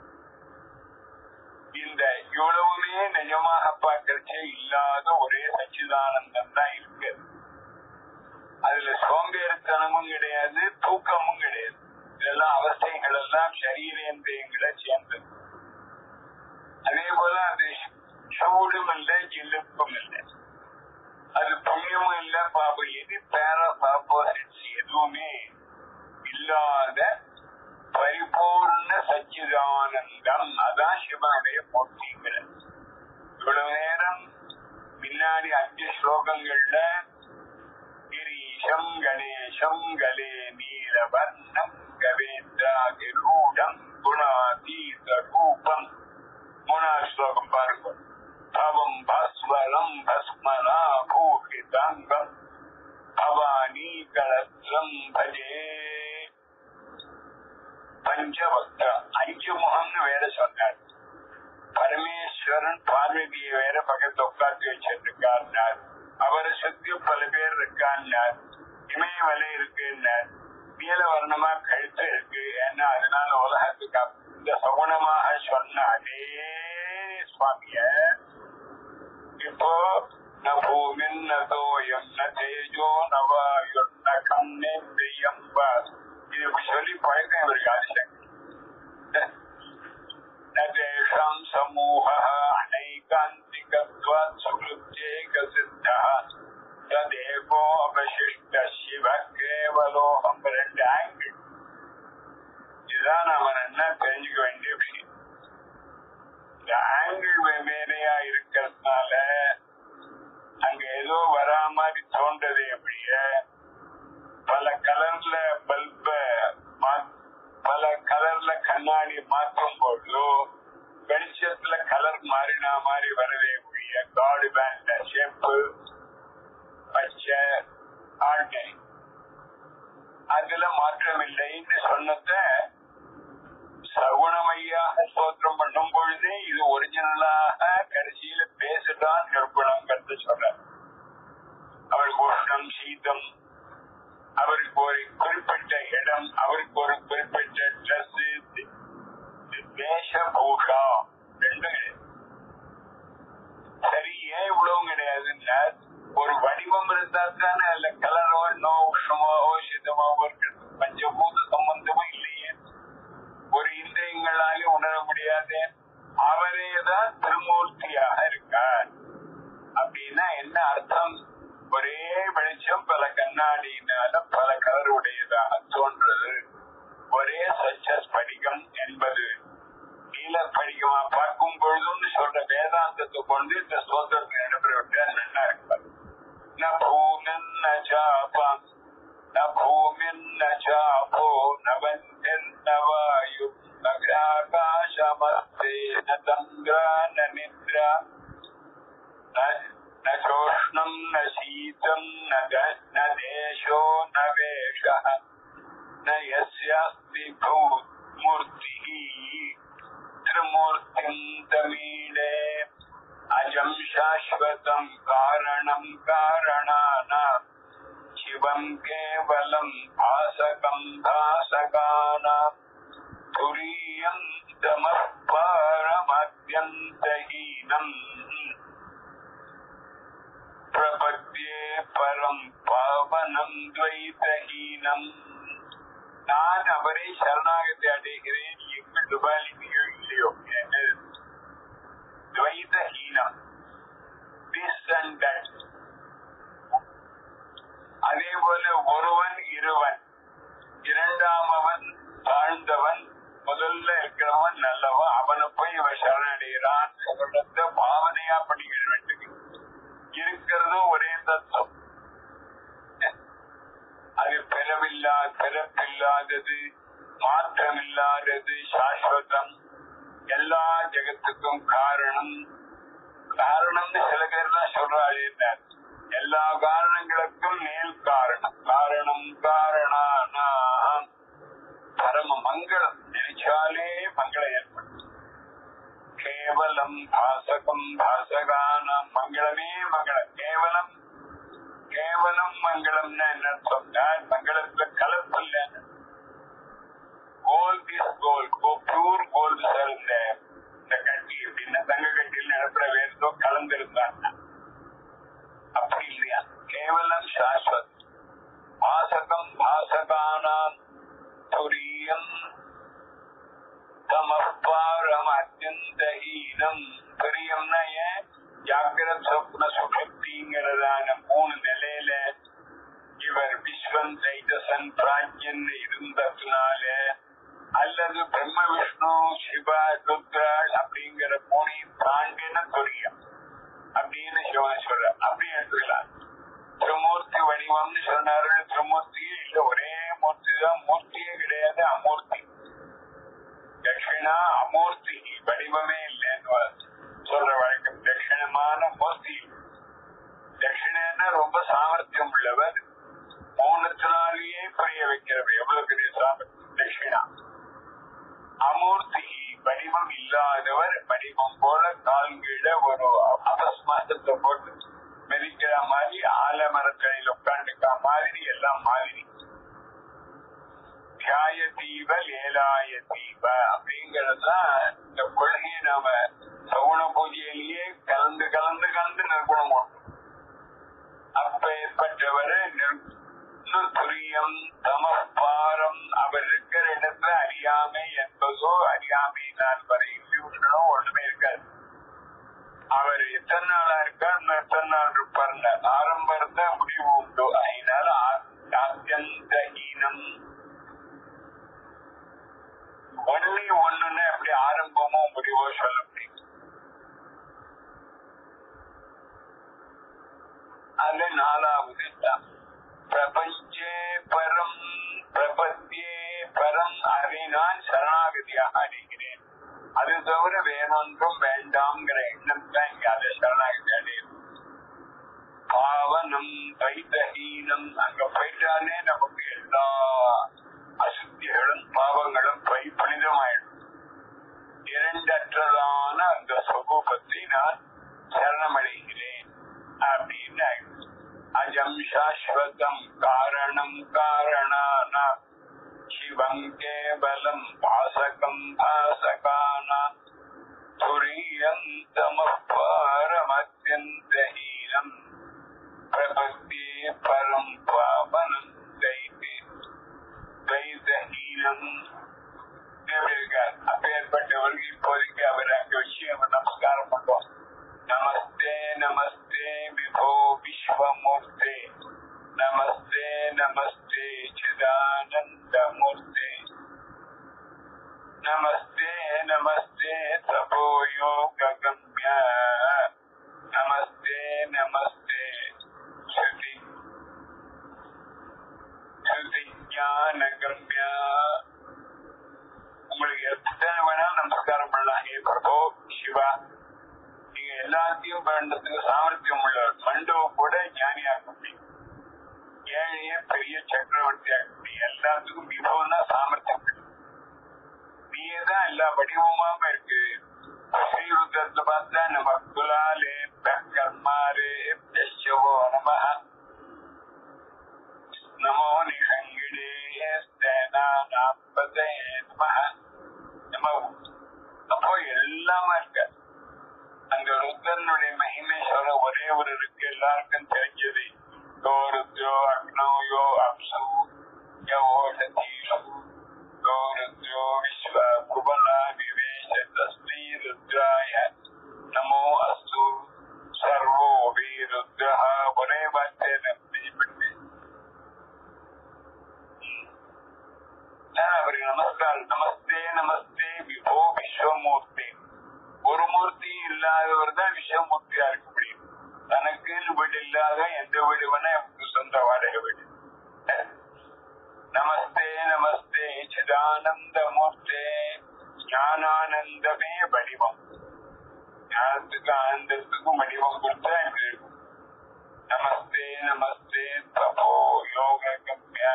இந்த இவ்வளவுமே நிஜமாக பார்க்கறச்சே இல்லாத ஒரே சச்சிதானந்தம் தான் இருக்கு அதுல சோம்பேறித்தனமும் கிடையாது தூக்கமும் கிடையாது இதெல்லாம் அவஸ்தைகள் எல்லாம் சரீரேந்திரியங்களை சேர்ந்தது அதே போல அது சூடும் இல்லை ஜில்லுப்பும் இல்லை அது புண்ணியமும் இல்ல பாபம் எது பேரா ஆப்போசிட்ஸ் எதுவுமே இல்லாத பரிபூர்ண சச்சிதானந்தம் அதான் சிவனுடைய மூர்த்திங்கிறது இவ்வளவு நேரம் முன்னாடி அஞ்சு ஸ்லோகங்கள்ல கிரீஷம் கணேசம் கலே நீலவர்ணம் கவேந்திராதிரூடம் குணாதீத ரூபம் மூணாவது ஸ்லோகம் பாருங்க பவம் பஸ்வரம் பஸ்மனா பூஷிதாங்கம் பவானி கலத்ரம் பஜே பஞ்சவக்திரம் அஞ்சு முகம்னு வேற சொன்னார் பரமேஸ்வரன் பார்வதியை வேற பக்கத்து உட்காந்து வச்சிருக்காருனார் அவரை சுத்தி பல பேர் இருக்கான்னார் இமயமலை இருக்குன்னார் நீலவர்ணமா கழுத்து இருக்கு ஏன்னா அதனால உலகத்துக்கு இந்த சகுணமாக சொன்ன அதே சுவாமிய இப்போ ந பூமின்னதோயம் ந தேஜோ நவாயுர் ந கண்ணேந்திரியம் வா இது இப்படி சொல்லி பழக்கம் இவருக்கு ஆதிசக்தி न तेषां समूहः अनैकान्तिकत्वात् सुकृत्यैकसिद्धः तदेको अवशिष्ट शिव केवलोऽहं ரெண்டு ஆங்கிள் இதுதான் நாம என்ன தெரிஞ்சுக்க வேண்டிய விஷயம் இந்த ஆங்கிள் வெவ்வேறையா இருக்கிறதுனால அங்க ஏதோ வரா மாதிரி தோன்றது எப்படிய பல கலர்ல பல்ப பல கலர்ல கண்ணாடி மாற்றும் பொழுதோ வெளிச்சத்துல கலர் மாறினா மாதிரி வரவே முடிய காடு பேண்ட ஷேப்பு பச்சை ஆர்டினரி அதுல மாற்றம் இல்லைன்னு சொன்னத சகுணமையாக ஸ்தோத்திரம் பண்ணும் பொழுதே இது ஒரிஜினலாக கடைசியில பேசுதான் நிரூபணங்கிறது சொல்ற அவருக்கு உஷ்ணம் சீதம் அவருக்கு ஒரு குறிப்பிட்ட இடம் அவருக்கு ஒரு குறிப்பிட்ட ட்ரெஸ் வேஷபூஷா ரெண்டும் கிடையாது சரி ஏன் இவ்வளவு கிடையாதுன்னா ஒரு வடிவம் இருந்தா தானே அதுல கலரோ நோ உஷ்ணமோ சிதமாவோ இருக்கிறது பஞ்சபூத சம்பந்தமும் இல்லையே ஒரு இந்திரியங்களாலே உணர முடியாது அவரே தான் திருமூர்த்தியாக இருக்கார் அப்படின்னா என்ன அர்த்தம் ஒரே வெளிச்சம் பல கண்ணாடியினால பல கலர் உடையதாக தோன்றது ஒரே சச்ச ஸ்படிகம் என்பது நீல படிகமா பார்க்கும் பொழுதும் சொல்ற வேதாந்தத்தை கொண்டு இந்த சோதரத்தை நடைபெற நல்லா இருப்பார் ந பூமின் ந சாபம் ந பூமின் ந சாபோ நவந்திர் நவாயு நகாகாசமஸ்தே ந தந்திரா ந நித்ரா न चोष्णम् न शीतम् न न देशो न वेषः न यस्यास्ति मूर्तिः त्रिमूर्तिम् तमीडे अजम् शाश्वतम् कारणम् कारणानाम् शिवम् केवलम् भासकम् भासकानाम् तुरीयम् तमः पारमत्यन्तहीनम् பிரபத்தியே பரம் பாவனம் துவைதஹீனம் நான் அவரை சரணாகத்தை அடைகிறேன் எங்கள் துபாலினியோ இல்லையோ என்று துவைதஹீனம் திஸ் அண்ட் தட் அதே போல ஒருவன் இருவன் இரண்டாமவன் தாழ்ந்தவன் முதல்ல இருக்கிறவன் நல்லவன் அவனை போய் இவன் சரணடைகிறான் சொல்றத பாவனையா படிக்கிற வேண்டும் இருக்கிறதும் ஒரே தத்துவம் அது பிறவில்லா பிறப்பில்லாதது மாற்றமில்லாதது சாஸ்வதம் எல்லா ஜெகத்துக்கும் காரணம் காரணம்னு சில பேர் தான் சொல்றாள் எல்லா காரணங்களுக்கும் மேல் காரணம் காரணம் காரணானாம் பரம மங்களம் நினைச்சாலே மங்களம் ஏற்படும் கேவலம் பாசகம் பாசகானம் மங்களமே மங்களம் கேவலம் கேவலம் மங்களம்னு என்ன சொன்னார் மங்களத்துல கலப்பு இல்லைன்னு gold is gold pure gold sir இந்த இந்த கட்டி அப்படின்னா தங்க கட்டியில் நிரப்புற வேறதோ கலந்திருந்தாங்க அப்படி இல்லையா கேவலம் சாஸ்வத் பாசகம் பாசகானாம் துரியம் தமப்பாரம் அத்தியந்தஹீனம் பெரியம்னா ஏன் ஜாகிரத் சொப்ன சுகத்திங்கிறதான மூணு நிலையில இவர் விஸ்வம் தைதசன் பிராஜ்யன் இருந்ததுனால அல்லது பிரம்ம விஷ்ணு சிவ ருத்ராள் அப்படிங்கிற மூணையும் தாண்டின துரியம் அப்படின்னு சிவன் சொல்ற அப்படி எடுத்துக்கலாம் திருமூர்த்தி வடிவம்னு சொன்னாரு திருமூர்த்தியே இல்ல ஒரே மூர்த்தி தான் மூர்த்தியே கிடையாது அமூர்த்தி தட்சிணா அமூர்த்தி வடிவமே இல்லைன்னு சொல்ற வழக்கம் தட்சிணமான மூர்த்தி தட்சிணன்னா ரொம்ப சாமர்த்தியம் உள்ளவர் மௌனத்தினாலேயே புரிய வைக்கிறவர் எவ்வளவு பெரிய சாமர்த்தியம் தட்சிணா அமூர்த்தி வடிவம் இல்லாதவர் வடிவம் போல கால்கீழ ஒரு அபஸ்மாசத்தை போட்டு மெதிக்கிற மாதிரி ஆலமரத்தடியில் உட்காந்துக்க மாதிரி எல்லாம் மாதிரி தியாய தீப லேலாய தீப அப்படிங்கறதுதான் இந்த கொள்கையை நாம சகுன பூஜையிலேயே கலந்து கலந்து கலந்து நிர்குணம் அப்பேற்பட்டவர் துரியம் தமப்பாரம் அவர் இருக்கிற இடத்துல அறியாமை என்பதோ அறியாமையினால் வரை இல்லியூஷனோ ஒண்ணுமே இருக்காது அவர் எத்தனை நாளா இருக்கார் இன்னும் எத்தனை நாள் இருப்பார்ல ஆரம்பம் இருந்தா முடிவு உண்டு அதனால அத்தியந்த ஹீனம் ஒன்லி ஒண்ணுன்னு அப்படி ஆரம்பமோ முடிவோ சொல்ல முடியும் அது நாலாவது தான் பிரபஞ்சே பரம் பிரபத்தியே பரம் அதை நான் சரணாகதியாக அடைகிறேன் அது தவிர வேறொன்றும் வேண்டாம்ங்கிற எண்ணம் தான் இங்க அதை சரணாகதி அடையும் பாவனம் வைத்தஹீனம் அங்க போயிட்டாலே நமக்கு எல்லா அசுத்திகளும் பாவங்களும் போய் புனிதமாயிடும் இரண்டற்றதான அந்த சொரூபத்தை நான் சரணமடைகிறேன் அப்படின்னு ஆயிடும் அஜம் சாஸ்வதம் காரணம் காரணான சிவம் கேவலம் பாசகம் பாசகான துரியம் தமப்பாரமத்யந்தஹீனம் பிரபத்தியே பரம் பாவனம் தைத்து தைதஹீனம் இருக்கார் அப்பேற்பட்டவருக்கு இப்போதைக்கு அவர் அங்க வச்சு அவர் நமஸ்காரம் பண்ணுவோம் நமஸ்தே நமஸ்தே விபோ விஸ்வமூர்த்தே நமஸ்தே நமஸ்தே சிதானந்தமூர்த்தே நமஸ்தே நமஸ்தே தபோ யோககம்ய நமஸ்தே நமஸ்தே ஸ்ருதி ஸ்ருதி ஞானகம்ய உங்களுக்கு எத்தனை வேணா நமஸ்காரம் பண்ணலாம் ஹே பிரபோ சிவா நீங்க எல்லாத்தையும் பண்றதுக்கு சாமர்த்தியம் உள்ளவர் மண்டவ கூட ஞானியாக்க முடியும் ஏழைய பெரிய சக்கரவர்த்தி ஆக்க முடியும் எல்லாத்துக்கும் மிகவும் தான் சாமர்த்தியம் நீயே தான் எல்லா வடிவமாம இருக்கு ஸ்ரீருத்ரத்தை பார்த்தா நம்ம குலாலே கர்மாரே யசவோ நம நமோ நிகங்கிடே ஸ்தேனா நாற்பதே நம நம்ம அப்போ எல்லாமே இருக்கு அந்த ருத்ரனுடைய மகிமை சொல்ல ஒரே ஒரு இருக்கு எல்லாருக்கும் தெரிஞ்சது யோ ருத்ரோ அக்னோ யோ அப்சு யோ சதீஷு யோ ருத்ரோ விஸ்வ குபலா விவேஷ தஸ்மை ருத்ராய நமோ அஸ்து சர்வோ வி ருத்ரா ஒரே வார்த்தையை நம்பிப்பட்டு அவருக்கு நமஸ்காரம் நமஸ்தே நமஸ்தே விபோ விஸ்வமூர்த்தி ஒரு மூர்த்தி இல்லாதவர் தான் விஸ்வமூர்த்தியா இருக்க முடியும் தனக்குன்னு வீடு இல்லாத எந்த வீடு வேணா எனக்கு சொந்த வாடகை வீடு நமஸ்தே நமஸ்தே சிதானந்த மூர்த்தே ஞானானந்தமே வடிவம் ஞானத்துக்கு ஆனந்தத்துக்கும் வடிவம் கொடுத்தா இப்படி இருக்கும் நமஸ்தே நமஸ்தே தபோ யோக கம்யா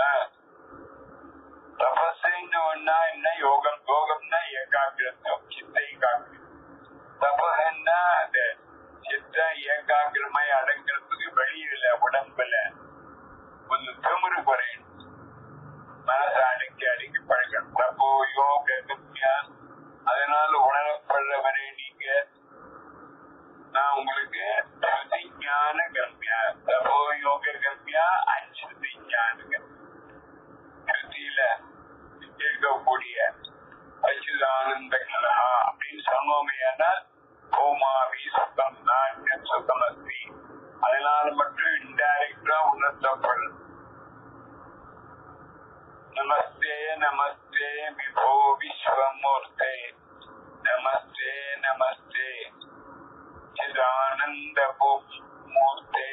தபஸ்ன்னு ஒன்னா என்ன யோகம் யோகம்னா ஏகாகிரத்தம் சித்த ஏகாகிரம் தபன்னா அந்த சித்த ஏகாகிரமாய் அடங்கிறதுக்கு வெளியில உடம்புல கொஞ்சம் திமிரு குறையணும் மனசை அடக்கி அடக்கி பழகணும் தப்போ யோக கம்யா அதனால உணரப்படுறவரே நீங்க நான் உங்களுக்கு ஸ்ருதி ஞான கம்யா தபோ யோக கம்யா அஸ்ருதி ஞான கம்யா ஸ்ருதியில இருக்கக்கூடிய அச்சுதானந்த கலஹா அப்படின்னு சொன்னோமையானால் கோமாவி சுத்தம் நாட்யம் சுத்தம் அஸ்தி அதனால மட்டும் இன்டைரக்டா உணர்த்தப்படும் நமஸ்தே நமஸ்தே விபோ விஸ்வமூர்த்தே நமஸ்தே நமஸ்தே சிதானந்த மூர்த்தே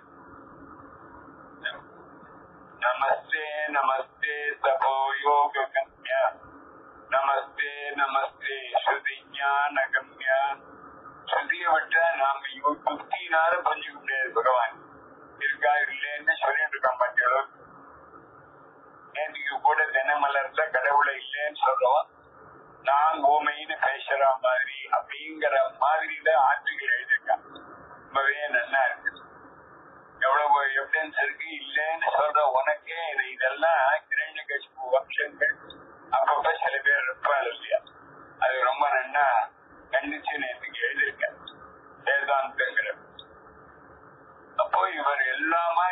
நமஸ்தே நமஸ்தே தபோ யோக கம்யா நமஸ்தே நமஸ்தே ஸ்ருதி ஞான கம்யா ஸ்ருதியை விட்டா நாம யுக்தினால புரிஞ்சுக்க முடியாது பகவான் இருக்கா இல்லைன்னு சொல்லிட்டு இருக்கான் மத்திய அளவுக்கு நேற்றுக்கு கூட தினமலர்ல கடவுளை இல்லைன்னு சொல்றோம் நான் ஊமைன்னு பேசுற மாதிரி அப்படிங்கிற மாதிரில ஆற்றுகள் எழுதியிருக்கான் ரொம்பவே நல்லா இருக்கு எவ்வளவு எவிடன்ஸ் இருக்கு இல்லைன்னு சொல்ற உனக்கே இது இதெல்லாம் கிரண்ய கட்சி வம்சங்கள் அப்பப்ப சில பேர் இருப்பாரு இல்லையா அது ரொம்ப நல்லா கண்டிச்சு நேற்றுக்கு எழுதியிருக்கேன் வேதாந்தங்கிற அப்போ இவர் எல்லாமா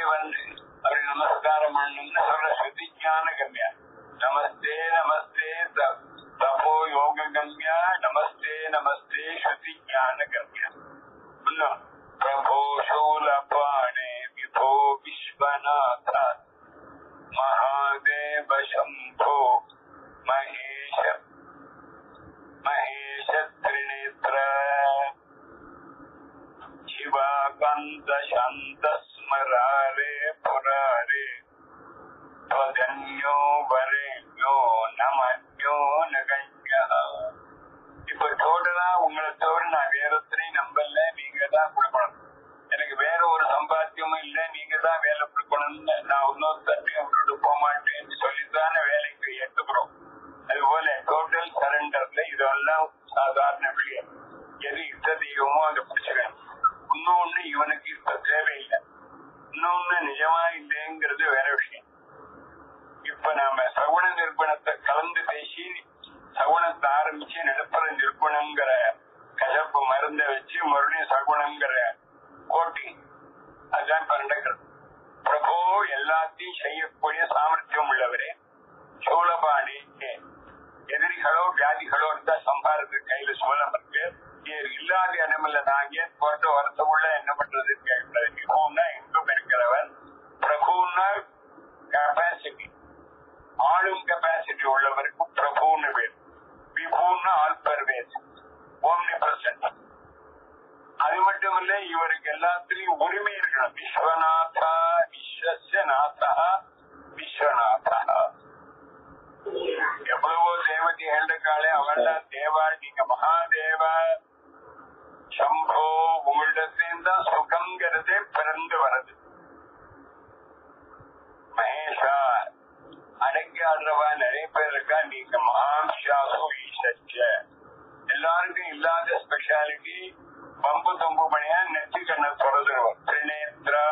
வந்து அவரை நமஸ்காரம் பண்ணணும்னு சொல்ற ஸ்ருதி ஞான கம்யா நமஸ்தே நமஸ்தே த- தபோ யோக கம்யா நமஸ்தே நமஸ்தே ஸ்ருதி ஞான கம்யா இன்னும் பிரபோ சூலபாணே விபோ விஸ்வநாத மகாதேவ சம்போ மகேஷ மகேஷ திரிநேத்திர शिवाकान्त शान्त स्मरारे पुरारे त्वदन्यो वरेण्यो நமன்யோ நகஞ்சா இப்ப டோட்டலா உங்களை தவிர நான் வேற ஒருத்தரையும் நம்பல நீங்க தான் கொடுக்கணும் எனக்கு வேற ஒரு சம்பாத்தியமும் இல்ல நீங்க தான் வேலை கொடுக்கணும்னு நான் இன்னொருத்தையும் விட்டுட்டு போக மாட்டேன்னு சொல்லித்தானே வேலைக்கு ஏத்துக்கிறோம் அதுபோல டோட்டல் சரண்டர்ல இதெல்லாம் சாதாரண விஷயம் எது இஷ்ட தெய்வமோ அதை பிடிச்சிருக்கேன் இன்னொன்னு இவனுக்கு இப்ப தேவையில்லை இன்னொன்னு நிஜமா இல்லைங்கிறது வேற விஷயம் இப்ப நாம சகுன நிர்குணத்தை கலந்து பேசி சகுனத்தை ஆரம்பிச்சு நிலப்பர நிர்குணங்கிற கசப்பு மருந்த வச்சு மறுபடியும் சகுனங்கிற கோட்டிங் அதுதான் இப்ப நடக்கிறது பிரபோ எல்லாத்தையும் செய்யக்கூடிய சாமர்த்தியம் உள்ளவரே சோழபாணி எதிரிகளோ வியாதிகளோ இருந்தா சம்பாரத்துக்கு கையில சோழம் இருக்கு இது இல்லாத இடமில்ல நாங்க போட்டு வருத்தமுள்ள என்ன பண்றது கேட்கிறது மிகவும்னா எங்கும் இருக்கிறவன் பிரபுன்னா கெப்பாசிட்டி ஆளும் கெப்பாசிட்டி உள்ளவருக்கு பிரபுன்னு பேர் விபுன்னு ஆல் பர்வேஸ் ஓம்னி பிரசன்ட் அது மட்டும் இல்ல இவருக்கு எல்லாத்திலையும் உரிமை இருக்கணும் விஸ்வநாதா விஸ்வச நாதா விஸ்வநாதா எவ்வளவோ தேவதைகள் இருக்காளே அவள்லாம் தேவா நீங்க மகாதேவா சம்போ உங்களிடத்தையும் தான் சுகங்கிறதே பிறந்து வருது மகேஷா அடக்கி ஆடுறவா நிறைய பேர் இருக்கா நீங்க மகாம்சாசோ ஈசச்ச எல்லாருக்கும் இல்லாத ஸ்பெஷாலிட்டி பம்பு தொம்பு பணியா நெத்தி கண்ணை தொடர்ந்துருவோம் திரிநேத்ரா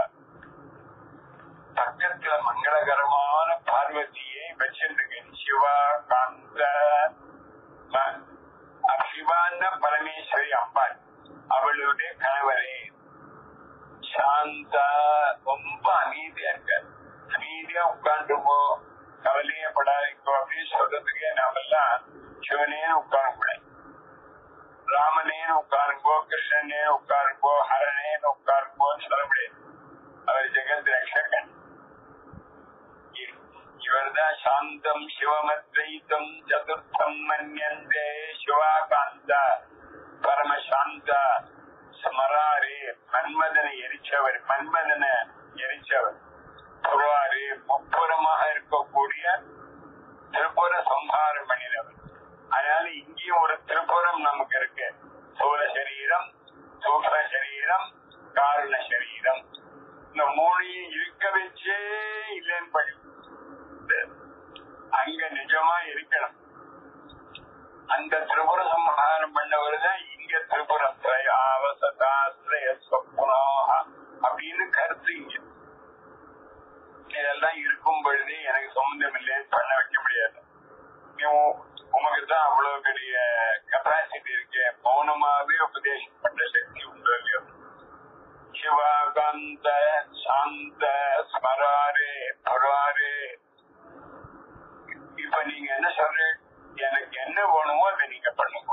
பக்கத்துல மங்களகரமான பார்வதியை வச்சிருக்கேன் சிவா காந்த ம- அ- சிவான்னா பரமேஸ்வரி அம்பாள் அவளுடைய கணவரே சாந்தா ரொம்ப அமைதியா இருக்காரு அமைதியா உட்காந்துருப்போ கவலையே படாதீங்கோ அப்படின்னு சொல்றதுக்கே நாமெல்லாம் சிவனேன்னு உட்காரக்கூடாது ராமனேன்னு உட்காருங்கோ கிருஷ்ணனேன்னு உட்காருங்கோ ஹரனேன்னு உட்காருங்கோன்னு சொல்ல முடியாது அவர் ஜெகத் ரக்ஷகன் இவர்தான் சாந்தம் சிவமத்வைத்தம் சதுர்த்தம் மன்யந்தே சிவாகாந்த பரமசாந்த ஸ்மராரே மன்மதனை எரிச்சவர் மன்மதனை எரிச்சவர் புறாரு முப்புறமாக இருக்கக்கூடிய திருப்புர சம்ஹாரம் பண்ணினவர் அதனால இங்கேயும் ஒரு திருப்புரம் நமக்கு இருக்கு சூல சரீரம் சூக்ம சரீரம் காரண சரீரம் இந்த மூணையும் இருக்க வச்சே இல்லைன்னு படி அங்க நிஜமா இருக்கணும் அந்த திரிபுர சம்ஹாரம் பண்ணவர் தான் இங்க திரிபுரம் அவசதாஸ்திரய சொப்னோ அப்படின்னு கருத்து இங்க இதெல்லாம் இருக்கும் பொழுது எனக்கு சம்பந்தம் இல்லைன்னு பண்ண வைக்க முடியாது உமக்கு தான் அவ்வளவு பெரிய கெப்பாசிட்டி இருக்கு மௌனமாவே உபதேசம் பண்ற சக்தி உண்டு இல்லையோ சிவாகாந்த சாந்த ஸ்மராரே பராரே இப்ப நீங்க என்ன சொல்ற எனக்கு என்ன வேணுமோ அதை நீங்க பண்ணுங்க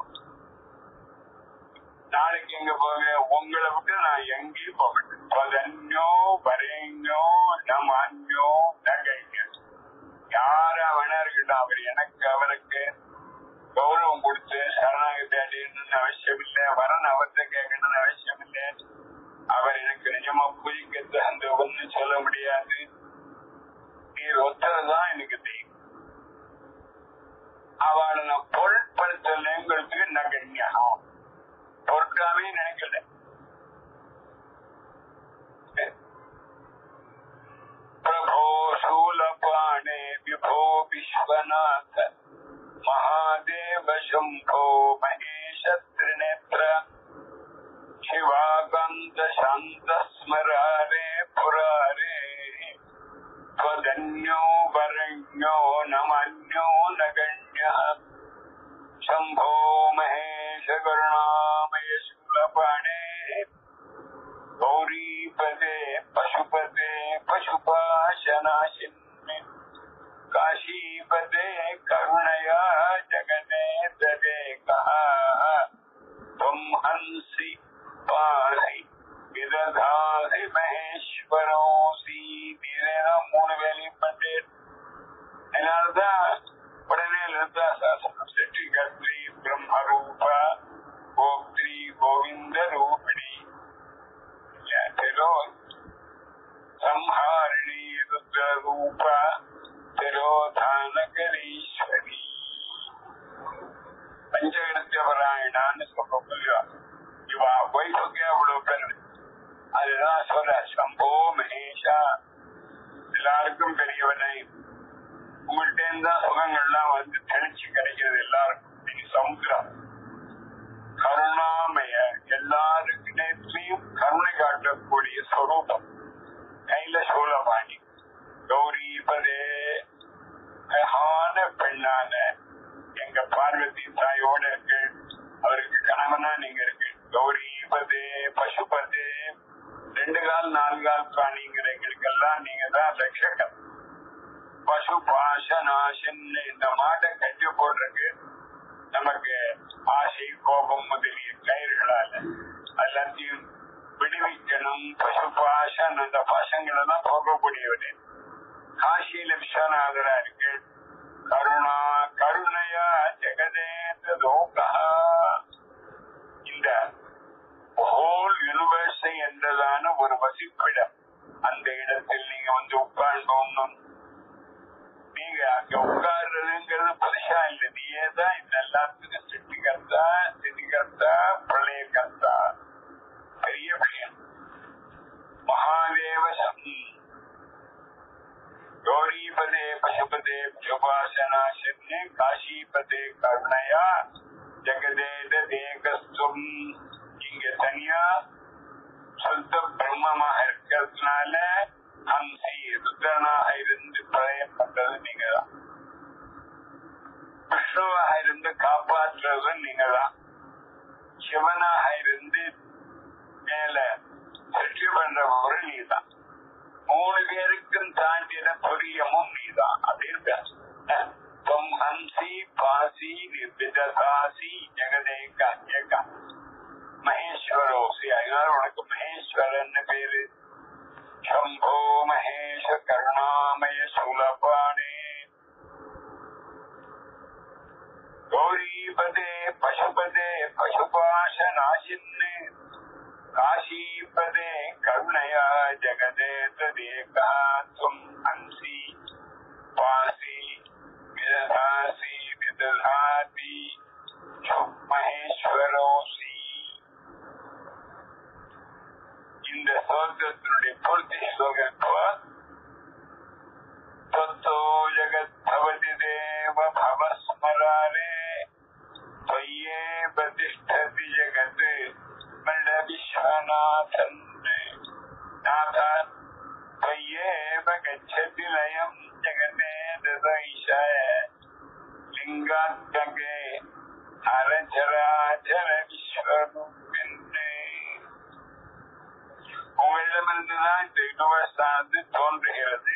நாளைக்கு எங்க போங்க உங்களை விட்டு நான் எங்கேயும் போக மாட்டேன் பதன்யோ வரேங்கோ நமான்யோ நகைங்க யாரா வேணா இருக்கட்டும் அவர் எனக்கு அவருக்கு கௌரவம் கொடுத்து சரணாகதி அடையணும்னு அவசியம் இல்லை வரன் அவர்கிட்ட கேட்கணும்னு அவசியம் இல்லை அவர் எனக்கு நிஜமா புரிக்கிறது அந்த ஒண்ணு சொல்ல முடியாது நீர் ஒத்ததான் எனக்கு தெரியும் அவளை நான் பொருட்படுத்தலைங்கிறதுக்கு நகன்யம் பொருட்காமே நினைக்கல பிரபோ சூலபாணே விபோ விஸ்வநாத மகாதேவ சம்போ மகேஷ திரிநேத்திர शिवागन्ध शान्त स्मरारे पुरारे त्वदन्यो वरण्यो नमन्यो नगण्यः शम्भो महेश करुणामय शूलपाणे गौरीपदे पशुपते திரோ சம்ஹாரிணி ருத்ரூப திரோதானகரீஸ்வரி பஞ்சகிருத்தியபராயணான்னு சொல்ல முடியும் இவா ஒய்ஃபுக்கே அவ்வளவு பெருமை அதுதான் சொல்ற சம்போ மகேஷா எல்லாருக்கும் பெரியவனை உங்கள்கிட்ட இருந்தா சுகங்கள்லாம் வந்து தெளிச்சு கிடைக்கிறது எல்லாருக்கும் நீங்க சமுத்திரம் கருணாமய எல்லாருக்கிட்டையும் கருணை காட்டக்கூடிய ஸ்வரூபம் கையில சூலபாணி கௌரிபதே அழகான பெண்ணான எங்க பார்வதி தாயோட இருக்கு அவருக்கு கணவனா நீங்க இருக்கு கௌரிபதே பசுபதே ரெண்டு கால் நாலு கால் பிராணிங்கிற எங்களுக்கெல்லாம் நீங்க தான் ரட்சகர் பசு பாசநாசன் இந்த மாட்டை கட்டி போடுறதுக்கு நமக்கு ஆசை கோபம் முதலிய கயிறுகளால எல்லாத்தையும் விடுவிக்கணும் பசு பாசன் அந்த பாசங்களை தான் போகக்கூடியவரு காசியில விஸ்வநாதரா இருக்கு கருணா கருணையா ஜெகதேந்தோகா இந்த ஹோல் யூனிவர்ஸ் என்றதான ஒரு வசிப்பிடம் அந்த இடத்தில் நீங்க வந்து உட்கார்ந்தோம்னும் நீங்க அங்க உட்கார்றதுங்கிறது புதுசா இல்ல நீயே தான் இந்த எல்லாத்துக்கும் சிட்டிகர்த்தா சிட்டிகர்த்தா பிரளயகர்த்தா பெரிய விஷயம் மகாதேவ சம் கௌரிபதே பசுபதே உபாசனாசன்னே காஷிபதே கருணையா ஜெகதேத தேகஸ்தும் இங்க தனியா சொந்த பிரம்மமாக இருக்கிறதுனால ஹம்சி ருத்ரனாக இருந்து பிரளயம் பண்றது நீங்க தான் விஷ்ணுவாக இருந்து காப்பாற்றுறது நீங்க தான் சிவனாக இருந்து மேல வெற்றி பண்றவரு நீ தான் மூணு பேருக்கும் தாண்டின துரியமும் நீதான் அப்படின்னு பேச தொம் ஹம்சி பாசி நிர்விதாசி ஜெகதேகா ஏகா மகேஸ்வரோசி அதனால உனக்கு மகேஸ்வரன் பேரு சம்போ மகேஷ கருணாமய சூலபானே கௌரிபதே பசுபதே பசுபாச நாசின்னு காஷீபதே கருணயா ஜெகதே ததேகா தும் ஹம்சி பாசி விததாசி விததாதி மகேஸ்வரோசி இந்த ஸ்லோகத்தினுடைய பூர்த்தி ஸ்லோகம் தத்தோ ஜகத்பவதி தேவ பவஸ்மராரே त्वय्येव तिष्ठति जगत् मृड विश्वनाथन् नाथ त्वय्येव गच्छति लयम् जगते ददैश लिङ्गात्मके हरचराचर विश्वरूपिन्ने உங்களிடமிருந்துதான் இந்த யுனிவர்ஸானது தோன்றுகிறது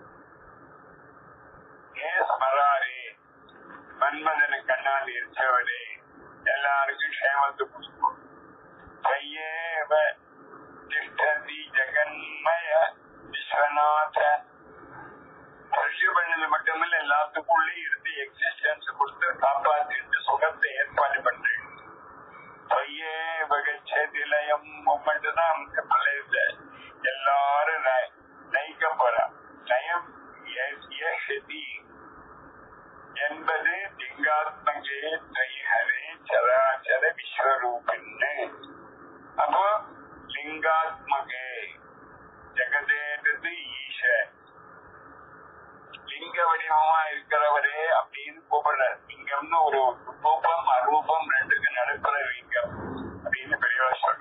ஏ ஸ்மராரே மன்மதன கண்ணால் எரிச்சவரே எல்லாருக்கும் க்ஷேமத்து கொடுக்கும் கையேவ திஷ்டதி ஜெகன்மய விஸ்வநாத பரிசு பண்ணது மட்டுமில்ல எல்லாத்துக்குள்ளேயும் இருந்து எக்ஸிஸ்டன்ஸ் கொடுத்து காப்பாத்திட்டு சுகத்தை ஏற்பாடு பண்றேன் பொய்யே வகச்சதிலயம் மட்டும் தான் நமக்கு பழையத எல்லாரும் நயிக்க போறா நயம் யஷதி என்பது லிங்காத்மகே தைஹரே சராச்சர விஸ்வரூபின்னு அப்போ லிங்காத்மகே ஜெகதேன்றது ஈஷ லிங்க வடிவமா இருக்கிறவரே அப்படின்னு கூப்பிடுறார் லிங்கம்னு ஒரு ரூபம் அரூபம் ரெண்டுக்கு நடுப்புற லிங்கம் அப்படின்னு பெரியவா சொல்ற